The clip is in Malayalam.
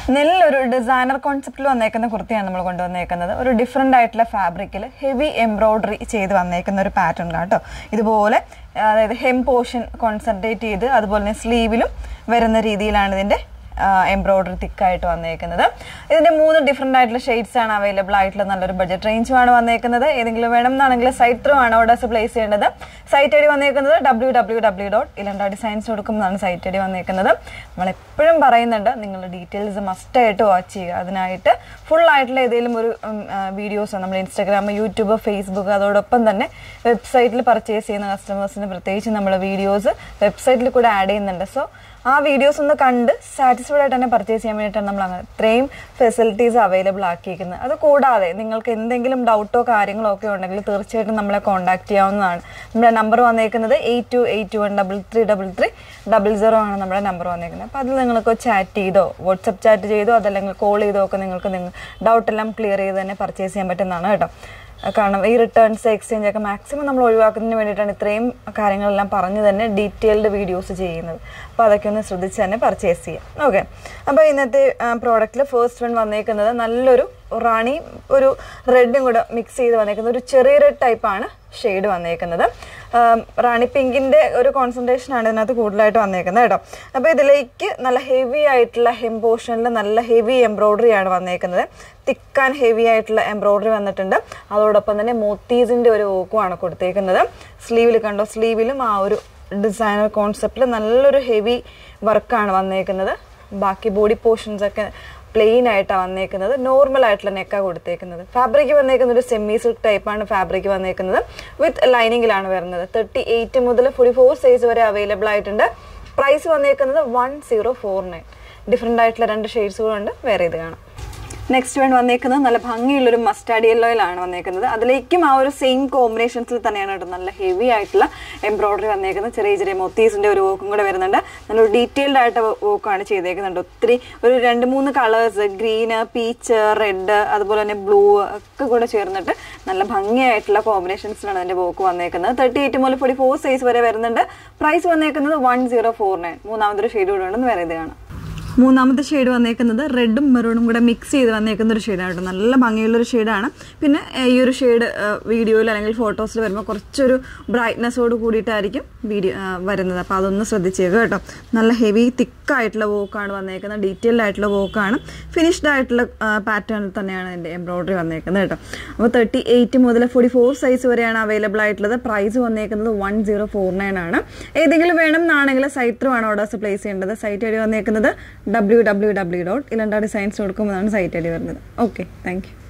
നല്ലൊരു ഡിസൈനർ കോൺസെപ്റ്റിൽ വന്നേക്കുന്ന കുർത്തിയാണ് നമ്മൾ കൊണ്ടുവന്നേക്കുന്നത് ഒരു ഡിഫറെൻ്റ് ആയിട്ടുള്ള ഫാബ്രിക്കിൽ ഹെവി എംബ്രോയിഡറി ചെയ്ത് വന്നേക്കുന്ന ഒരു പാറ്റേൺ കേട്ടോ ഇതുപോലെ അതായത് ഹെം പോർഷൻ കോൺസെൻട്രേറ്റ് ചെയ്ത് അതുപോലെ തന്നെ സ്ലീവിലും വരുന്ന രീതിയിലാണ് ഇതിൻ്റെ എംബ്രോയിഡറി തിക്കായിട്ട് വന്നേക്കുന്നത് ഇതിന്റെ മൂന്ന് ഡിഫറെന്റ് ആയിട്ടുള്ള ഷെയ്ഡ്സ് ആണ് അവൈലബിൾ ആയിട്ടുള്ള നല്ലൊരു ബഡ്ജറ്റ് റേഞ്ചുമാണ് വന്നേക്കുന്നത് ഏതെങ്കിലും വേണം എന്നാണെങ്കിൽ സൈറ്റ് ത്രൂ ആണ് ഓർഡേഴ്സ് പ്ലേസ് ചെയ്യേണ്ടത് സൈറ്റ് ഐ ഡി വന്നേക്കുന്നത് W W W dot ഇലണ്ട designs കൊടുക്കുമ്പോഴാണ് സൈറ്റ് ഐ ഡി വന്നേക്കുന്നത് നമ്മൾ എപ്പോഴും പറയുന്നുണ്ട് നിങ്ങൾ ഡീറ്റെയിൽസ് മസ്റ്റ് ആയിട്ട് വാച്ച് ചെയ്യുക അതിനായിട്ട് ഫുൾ ആയിട്ടുള്ള ഏതെങ്കിലും ഒരു വീഡിയോസ് നമ്മൾ ഇൻസ്റ്റാഗ്രാം യൂട്യൂബ് ഫേസ്ബുക്ക് അതോടൊപ്പം തന്നെ വെബ്സൈറ്റിൽ പർച്ചേസ് ചെയ്യുന്ന കസ്റ്റമേഴ്സിന് പ്രത്യേകിച്ച് നമ്മൾ വീഡിയോസ് വെബ്സൈറ്റിൽ കൂടെ ആഡ് ചെയ്യുന്നുണ്ട് സോ ആ വീഡിയോസ് ഒന്ന് കണ്ട് സാറ്റിസ്ഫൈഡ് ആയിട്ട് തന്നെ പർച്ചേസ് ചെയ്യാൻ വേണ്ടിയിട്ടാണ് നമ്മൾ അങ്ങനെ ഇത്രയും ഫെസിലിറ്റീസ് അവൈലബിൾ ആക്കിയിരിക്കുന്നത് അത് കൂടാതെ നിങ്ങൾക്ക് എന്തെങ്കിലും ഡൗട്ടോ കാര്യങ്ങളോ ഒക്കെ ഉണ്ടെങ്കിൽ തീർച്ചയായിട്ടും നമ്മളെ കോൺടാക്ട് ചെയ്യാവുന്നതാണ് നമ്മുടെ നമ്പർ വന്നേക്കുന്നത് eight two eight one double three double three double zero ആണ് നമ്മുടെ നമ്പർ വന്നേക്കുന്നത് അപ്പോൾ അതിൽ നിങ്ങൾക്ക് ചാറ്റ് ചെയ്തോ വാട്സപ്പ് ചാറ്റ് ചെയ്തോ അതല്ലെങ്കിൽ കോൾ ചെയ്തോ ഒക്കെ നിങ്ങൾക്ക് നിങ്ങൾ ഡൗട്ടെല്ലാം ക്ലിയർ ചെയ്ത് തന്നെ പർച്ചേസ് ചെയ്യാൻ പറ്റുന്നതാണ് കേട്ടോ കാരണം ഈ റിട്ടേൺസ് എക്സ്ചേഞ്ച് ഒക്കെ മാക്സിമം നമ്മൾ ഒഴിവാക്കുന്നതിന് വേണ്ടിയിട്ടാണ് ഇത്രയും കാര്യങ്ങളെല്ലാം പറഞ്ഞ് തന്നെ ഡീറ്റെയിൽഡ് വീഡിയോസ് ചെയ്യുന്നത് അപ്പോൾ അതൊക്കെ ഒന്ന് ശ്രദ്ധിച്ച് തന്നെ പർച്ചേസ് ചെയ്യാം ഓക്കെ അപ്പോൾ ഇന്നത്തെ പ്രോഡക്റ്റിൽ ഫസ്റ്റ് വൺ വന്നേക്കുന്നത് നല്ലൊരു റാണി ഒരു റെഡും കൂടെ മിക്സ് ചെയ്ത് വന്നേക്കുന്ന ഒരു ചെറിയ റെഡ് ടൈപ്പാണ് ഷെയ്ഡ് വന്നേക്കുന്നത് റാണി പിങ്കിന്റെ ഒരു കോൺസെൻട്രേഷൻ ആണ് ഇതിനകത്ത് കൂടുതലായിട്ട് വന്നേക്കുന്നത് കേട്ടോ അപ്പോൾ ഇതിലേക്ക് നല്ല ഹെവി ആയിട്ടുള്ള ഹെം പോർഷനിൽ നല്ല ഹെവി എംബ്രോയിഡറി ആണ് വന്നേക്കുന്നത് തിക്ക് ആൻഡ് ഹെവി ആയിട്ടുള്ള എംബ്രോയിഡറി വന്നിട്ടുണ്ട് അതോടൊപ്പം തന്നെ മോത്തീസിന്റെ ഒരു ഓക്കുമാണ് കൊടുത്തേക്കുന്നത് സ്ലീവിൽ കണ്ടോ സ്ലീവിലും ആ ഒരു ഡിസൈനർ കോൺസെപ്റ്റിൽ നല്ലൊരു ഹെവി വർക്കാണ് വന്നേക്കുന്നത് ബാക്കി ബോഡി പോർഷൻസ് ഒക്കെ പ്ലെയിൻ ആയിട്ടാണ് വന്നേക്കുന്നത് നോർമൽ ആയിട്ടുള്ള നെക്കാണ് കൊടുത്തേക്കുന്നത് ഫാബ്രിക് വന്നേക്കുന്നത് ഒരു സെമി സിൽക്ക് ടൈപ്പാണ് ഫാബ്രിക് വന്നേക്കുന്നത് വിത്ത് ലൈനിങ്ങിലാണ് വരുന്നത് തേർട്ടി എയ്റ്റ് മുതൽ ഫോർട്ടി ഫോർ സൈസ് വരെ അവൈലബിൾ ആയിട്ടുണ്ട് പ്രൈസ് വന്നേക്കുന്നത് one zero four nine different ആയിട്ടുള്ള രണ്ട് ഷെയ്ഡ്സുകളുണ്ട് വേറെ ഇത് കാണാം നെക്സ്റ്റ് വൺ വന്നേക്കുന്നത് നല്ല ഭംഗിയുള്ളൊരു മസ്റ്റാർഡ് യെല്ലോയിലാണ് വന്നേക്കുന്നത് അതിലേക്കും ആ ഒരു സെയിം കോമ്പിനേഷൻസിൽ തന്നെയാണ് കേട്ടോ നല്ല ഹെവി ആയിട്ടുള്ള എംബ്രോയിഡറി വന്നേക്കുന്നത് ചെറിയ ചെറിയ മൊത്തീസിന്റെ ഒരു വർക്കും കൂടെ വരുന്നുണ്ട് നല്ലൊരു ഡീറ്റെയിൽഡ് ആയിട്ട് വർക്കാണ് ചെയ്തേക്കുന്നുണ്ട് ഒത്തിരി ഒരു രണ്ട് മൂന്ന് കളേഴ്സ് ഗ്രീന് പീച്ച് റെഡ് അതുപോലെ തന്നെ ബ്ലൂ ഒക്കെ കൂടെ ചേർന്നിട്ട് നല്ല ഭംഗിയായിട്ടുള്ള കോമ്പിനേഷൻസിലാണ് അതിന്റെ വർക്ക് വന്നേക്കുന്നത് തേർട്ടി എയ്റ്റ് മുതൽ ഫോർട്ടി ഫോർ സൈസ് വരെ വരുന്നുണ്ട് പ്രൈസ് വന്നേക്കുന്നത് വൺ സീറോ ഫോർ നയൻ മൂന്നാമതൊരു ഷെയ്ഡ് കൂടെ ഉണ്ടെന്ന് വേറെ ഇത് കാണാം മൂന്നാമത്തെ ഷെയ്ഡ് വന്നേക്കുന്നത് റെഡും മെറൂണും കൂടെ മിക്സ് ചെയ്ത് വന്നേക്കുന്ന ഒരു ഷെയ്ഡാണ് കേട്ടോ നല്ല ഭംഗിയുള്ളൊരു ഷെയ്ഡാണ് പിന്നെ ഏഹ്, ഈ ഒരു ഷെയ്ഡ് വീഡിയോയിൽ അല്ലെങ്കിൽ ഫോട്ടോസിൽ വരുമ്പോൾ കുറച്ചൊരു ബ്രൈറ്റ്നെസ്സോട് കൂടിയിട്ടായിരിക്കും വീഡിയോ വരുന്നത് അപ്പോൾ അതൊന്ന് ശ്രദ്ധിച്ചേക്കുക കേട്ടോ നല്ല ഹെവി തിക്കായിട്ടുള്ള വോക്കാണ് വന്നേക്കുന്നത് ഡീറ്റെയിൽഡ് ആയിട്ടുള്ള വോക്കാണ് ഫിനിഷ്ഡ് ആയിട്ടുള്ള പാറ്റേണിൽ തന്നെയാണ് എൻ്റെ എംബ്രോയിഡറി വന്നേക്കുന്നത് കേട്ടോ അപ്പോൾ തേർട്ടി എയ്റ്റ് മുതൽ ഫോർട്ടി ഫോർ സൈസ് വരെയാണ് അവൈലബിൾ ആയിട്ടുള്ളത് പ്രൈസ് വന്നേക്കുന്നത് വൺ സീറോ ഫോർ നയൻ ആണ് ഏതെങ്കിലും വേണം എന്നാണെങ്കിൽ സൈറ്റ് ത്രൂ ആണ് ഓർഡേഴ്സ് പ്ലേസ് ചെയ്യേണ്ടത് സൈറ്റ് ഐ ഡി വന്നേക്കുന്നത് W W W dot ഇലണ്ട designs കൊടുക്കുമ്പോഴാണ് സൈറ്റ് ഐ ഡി വരുന്നത് ഓക്കെ താങ്ക് യു